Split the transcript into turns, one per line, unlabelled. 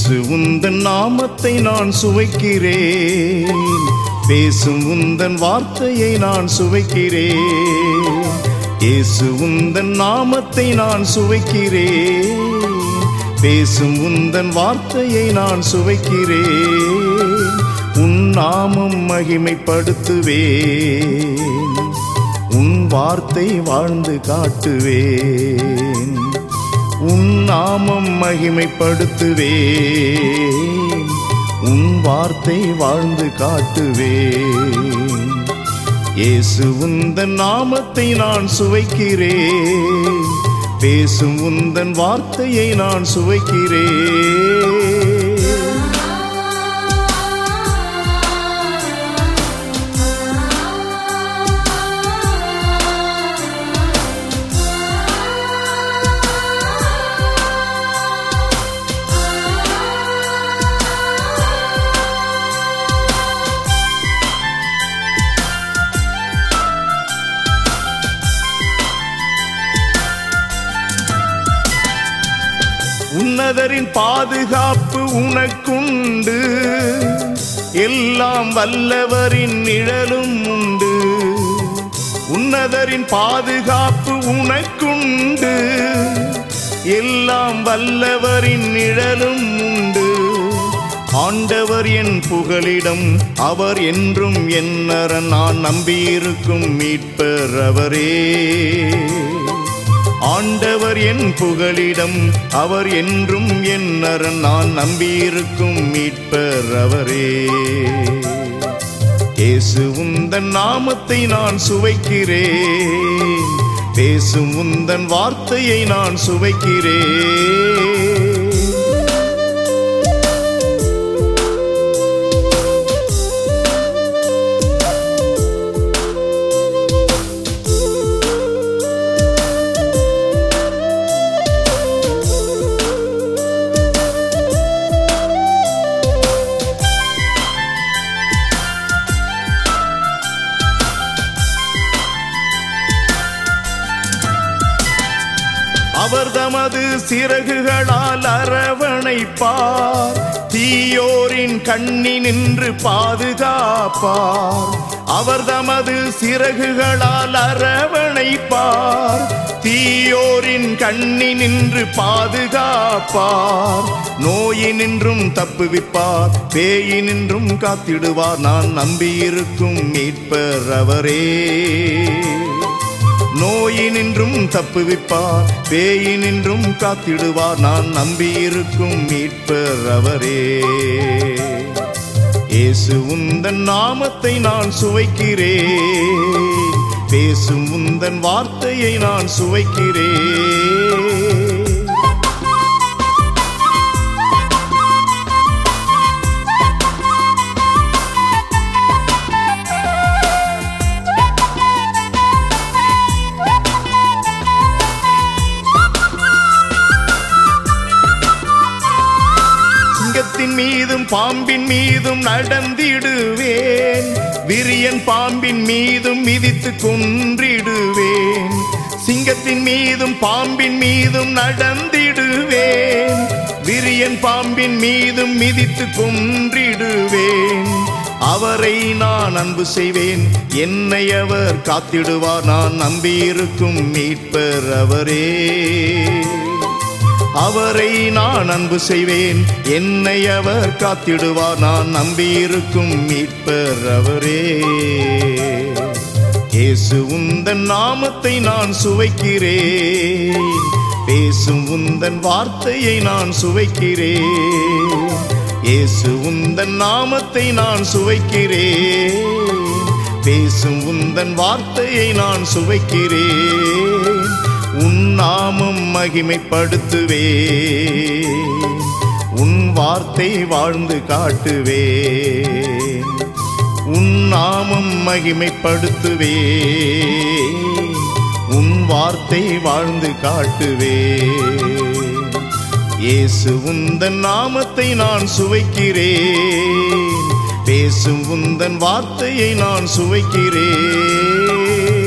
இயேசு உந்தன் நாமத்தை நான் சுவைக்கிறேன் பேசும் உந்தன் வார்த்தையை நான் சுவைக்கிறேன் இயேசு உந்தன் நாமத்தை நான் சுவைக்கிறேன் பேசும் உந்தன் வார்த்தையை நான் சுவைக்கிறேன் உன் நாமம் மகிமைப்படுத்துவேன் உன் வார்த்தை வாழ்ந்து காட்டுவேன் உன் நாமம் மகிமைப்படுத்துவேன் உன் வார்த்தை வாழ்ந்து காட்டுவேன் இயேசு உந்தன் நாமத்தை நான் சுவைக்கிறேன் பேசும் உந்தன் வார்த்தையை நான் சுவைக்கிறேன் உன்னதரின் பாதுகாப்பு உனக்குண்டு எல்லாம் வல்லவரின் நிழலும் உண்டு உன்னதரின் பாதுகாப்பு உனக்குண்டு எல்லாம் வல்லவரின் நிழலும் உண்டு ஆண்டவர் என் புகலிடம் அவர் என்றும் என்னர நான் நம்பியிருக்கும் மீட்பர் அவரே ஆண்டவர் என் புகலிடம் அவர் என்றும் என்னர நான் நம்பியிருக்கும் மீட்பர் அவரே இயேசு உந்தன் நாமத்தை நான் சுவைக்கிறேன் பேசும் உந்தன் வார்த்தையை நான் சுவைக்கிறேன் அவர் தமது சிறகுகளால் அரவணைப்பார் தீயோரின் கண்ணி நின்று பாதுகாப்பார் அவர் தமது சிறகுகளால் அரவணைப்பார் தீயோரின் கண்ணி நின்று பாதுகாப்பார் நோயினின்றும் தப்புவிப்பார் பேயினின்றும் காத்திடுவார் நான் நம்பியிருக்கும் மீட்பர் அவரே நோயினின்றும் தப்புவிப்பார் பேயினின்றும் காத்திடுவார் நான் நம்பியிருக்கும் மீட்பர் அவரே இயேசு உந்தன் நாமத்தை நான் சுவைக்கிறேன் பேசும் உந்தன் வார்த்தையை நான் சுவைக்கிறேன் சிங்கத்தின் மீதும் பாம்பின் மீதும் நடந்திடுவேன் விரியன் பாம்பின் மீதும் மிதித்து கொன்றிடுவேன் சிங்கத்தின் மீதும் பாம்பின் மீதும் நடந்திடுவேன் விரியன் பாம்பின் மீதும் மிதித்து கொன்றிடுவேன் அவரை நான் அன்பு செய்வேன் என்னை அவர் காத்திடுவார் நான் நம்பியிருக்கும் மீட்பர் அவரே அவரை நான் அன்பு செய்வேன் என்னை அவர் காத்திடுவார் நான் நம்பியிருக்கும் மீட்பர் அவரே இயேசு உந்தன் நாமத்தை நான் சுவைக்கிறேன் பேசும் உந்தன் வார்த்தையை நான் சுவைக்கிறேன் இயேசு உந்தன் நாமத்தை நான் சுவைக்கிறேன் பேசும் உந்தன் வார்த்தையை நான் சுவைக்கிறேன் உன் நாமம் மகிமைப்படுத்துவேன் உன் வார்த்தை வாழ்ந்து காட்டுவேன் உன் நாமம் மகிமைப்படுத்துவேன் உன் வார்த்தை வாழ்ந்து காட்டுவேன் இயேசு உந்தன் நாமத்தை நான் சுவைக்கிறேன் பேசும் உந்தன் வார்த்தையை நான் சுவைக்கிறேன்